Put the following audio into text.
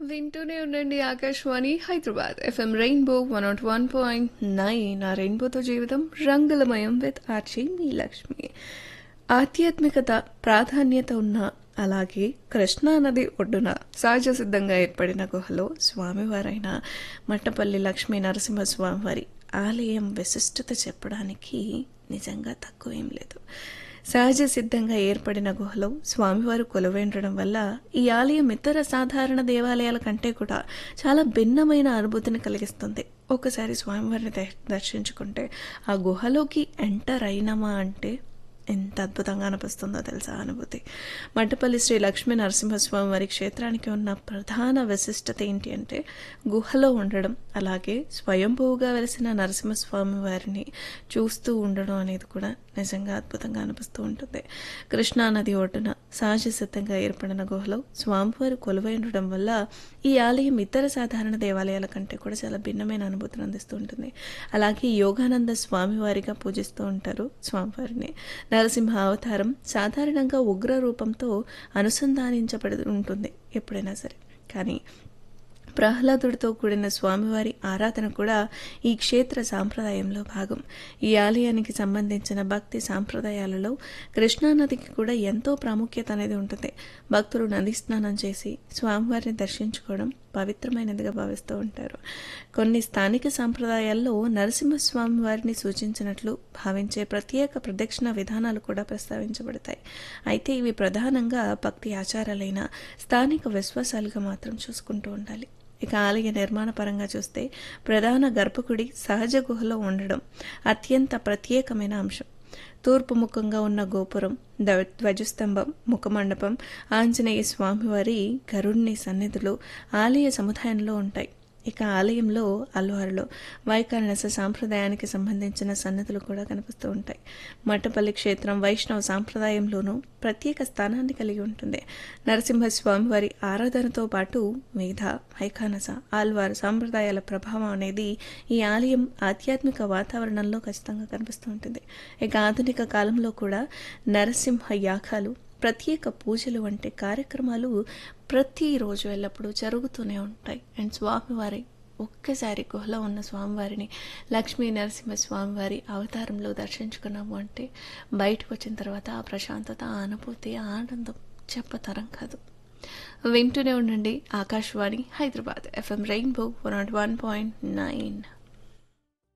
వింటూనే ఉండండి Akashvani Hyderabad FM rainbow one nought one point nine ఆ రెయిన్బోతో జీవితం రంగులమయం విత్ ఆర్చి మీ లక్ష్మి ఆధ్యాత్మికత ప్రాధాన్యత ఉన్న అలాగే కృష్ణా నది ఒడ్డున సహజ సిద్ధంగా ఏర్పడిన గుహలో స్వామివారైన మట్టపల్లి లక్ష్మీ నరసింహస్వామివారి ఆలయం విశిష్టత చెప్పడానికి నిజంగా తక్కువ ఏం లేదు సహజ సిద్ధంగా ఏర్పడిన గుహలో స్వామివారు కొలువేండడం వల్ల ఈ ఆలయం ఇతర సాధారణ దేవాలయాల కంటే కూడా చాలా భిన్నమైన అనుభూతిని కలిగిస్తుంది ఒకసారి స్వామివారిని ద- దర్శించుకుంటే ఆ గుహలోకి ఎంటర్ అయినామా అంటే ఎంత అద్భుతంగా అనిపిస్తుందో తెలుసా అనుభూతి మట్టపల్లి శ్రీ లక్ష్మీ నరసింహస్వామి వారి క్షేత్రానికి ఉన్న ప్రధాన విశిష్టత ఏంటి అంటే గుహలో ఉండడం అలాగే స్వయంభూగా వెలిసిన నరసింహస్వామి వారిని చూస్తూ ఉండడం అనేది కూడా నిజంగా అద్భుతంగా అనిపిస్తూ ఉంటుంది కృష్ణా నది ఒడ్డున సహజ సిద్ధంగా ఏర్పడిన గుహలో స్వామివారు కొలువై ఉండడం వల్ల ఈ ఆలయం ఇతర సాధారణ దేవాలయాల కంటే కూడా చాలా భిన్నమైన అనుభూతిని అందిస్తూ ఉంటుంది అలాగే యోగానంద స్వామివారిగా పూజిస్తూ ఉంటారు స్వామివారిని నరసింహ అవతారం సాధారణంగా ఉగ్ర రూపంతో అనుసంధానించబడి ఉంటుంది ఎప్పుడైనా సరే కానీ ప్రహ్లాదుడితో కూడిన స్వామివారి ఆరాధన కూడా ఈ క్షేత్ర సాంప్రదాయంలో భాగం ఈ ఆలయానికి సంబంధించిన భక్తి సాంప్రదాయాలలో కృష్ణానదికి కూడా ఎంతో ప్రాముఖ్యత అనేది ఉంటుంది భక్తులు నది స్నానం చేసి స్వామివారిని దర్శించుకోవడం పవిత్రమైనదిగా భావిస్తూ ఉంటారు కొన్ని స్థానిక సాంప్రదాయాల్లో నరసింహస్వామి వారిని సూచించినట్లు భావించే ప్రత్యేక ప్రదక్షిణ విధానాలు కూడా ప్రస్తావించబడతాయి అయితే ఇవి ప్రధానంగా భక్తి ఆచారాలైన స్థానిక విశ్వాసాలుగా మాత్రం చూసుకుంటూ ఉండాలి ఇక ఆలయ నిర్మాణ పరంగా చూస్తే ప్రధాన గర్భగుడి సహజ గుహలో ఉండడం అత్యంత ప్రత్యేకమైన అంశం తూర్పు ముఖంగా ఉన్న గోపురం ద- ధ్వజస్తంభం ముఖమండపం ఆంజనేయ స్వామివారి గరుణ్ణి సన్నిధులు ఆలయ సముదాయంలో ఉంటాయి ఇక ఆలయంలో అల్వారులో వైకానస సాంప్రదాయానికి సంబంధించిన సన్నతులు కూడా కనిపిస్తూ ఉంటాయి మట్టపల్లి క్షేత్రం వైష్ణవ సాంప్రదాయంలోనూ ప్రత్యేక స్థానాన్ని కలిగి ఉంటుంది నరసింహస్వామి వారి ఆరాధనతో పాటు వేద వైఖానస ఆల్వార్ సాంప్రదాయాల ప్రభావం అనేది ఈ ఆలయం ఆధ్యాత్మిక వాతావరణంలో ఖచ్చితంగా కనిపిస్తూ ఉంటుంది ఇక ఆధునిక కాలంలో కూడా నరసింహ యాగాలు ప్రత్యేక పూజలు వంటి కార్యక్రమాలు ప్రతిరోజు ఎల్లప్పుడూ జరుగుతూనే ఉంటాయి అండ్ స్వామివారి ఒక్కసారి గుహలో ఉన్న స్వామివారిని లక్ష్మీ నరసింహ స్వామివారి అవతారంలో దర్శించుకున్నాము అంటే బయటకు వచ్చిన తర్వాత ఆ ప్రశాంతత ఆ అనుభూతి ఆ ఆనందం చెప్పతరం కాదు వింటూనే ఉండండి Akashvani Hyderabad FM rainbow one nought one point nine